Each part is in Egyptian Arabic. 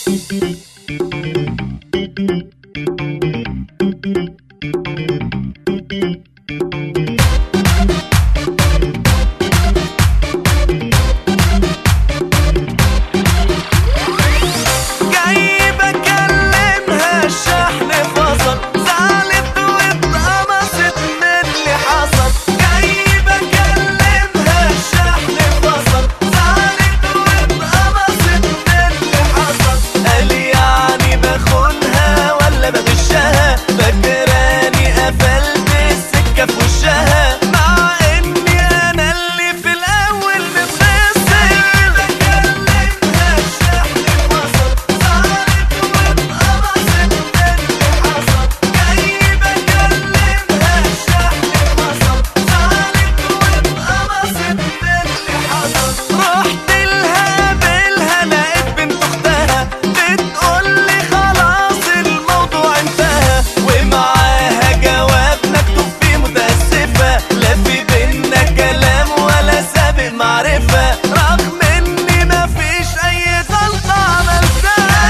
جاي بكلمها الشحن فصل زعلت واتقمصت من اللي حصل جاي بكلمها الشحن فصل زعلت واتقمصت من اللي حصل قال يعني بخونها ولا بغشها فاكراني قفلت السكة في وشها مع اني انا اللي في الاول متغسل بكلمها الشحن فصل زعلت واتقمصت من اللي حصل جاي بكلمها الشحن فصل زعلت واتقمصت من اللي حصل رحت لها بالها لقيت بنت اختها بتقول لي خلاص الموضوع انتهى ومعاها جواب مكتوب فيه متأسفة لا في بينا كلام ولا سابق معرفة رغم اني مفيش اي غلطة عملتها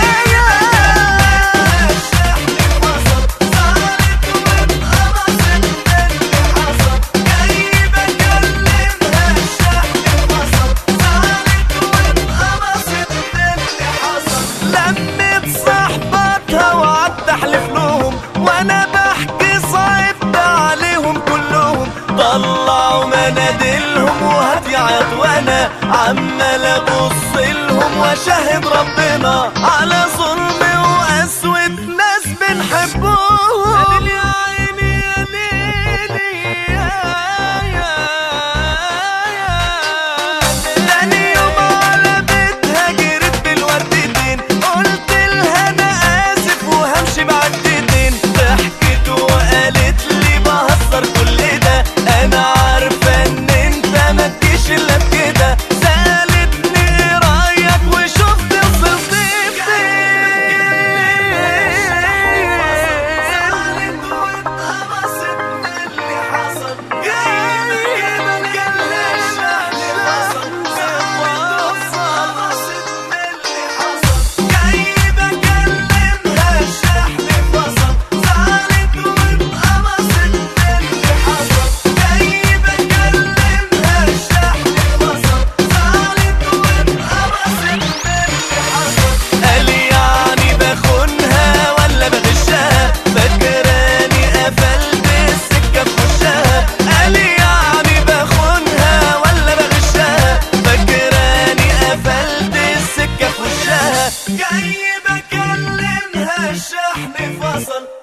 الشحن فصل زعلت واتقمصت من اللي حصل جاي بكلمها الشحن فصل زعلت واتقمصت من اللي حصل لمت صحباتها وقعدت احلف لهم وانا بحكي صعبت عليهم كلهم طلعوا مناديلهم وهتعيط وانا عمال ابص لهم واشهد ربنا على ظلمي وقسوة ناس بنحبهم يا عيني يا ليلي يا يا تاني يوم على بيتها جريت بالوردتين قلت لها انا اسف وهمشي بعد دقيقتين ضحكت وقالت لي بهزر كل ده انا عارفه ان انت ما تجيش الا بكده سالتني ايه رايك وشفت وصلت فين واتقمصت من اللي حصل جاي بكلمها الشحن فصل واتقمصت من اللي حصل جاي بكلمها الشحن فصل زعلت واتقمصت من اللي حصل جاي بكلمها الشحن فصل زعلت واتقمصت من اللي حصل قال يعني بخونها ولا بغشها فاكراني قفلت السكة في وشها قال يعني بخونها ولا بغشها فاكراني قفلت السكة في وشها جاي بكلمها الشحن فصل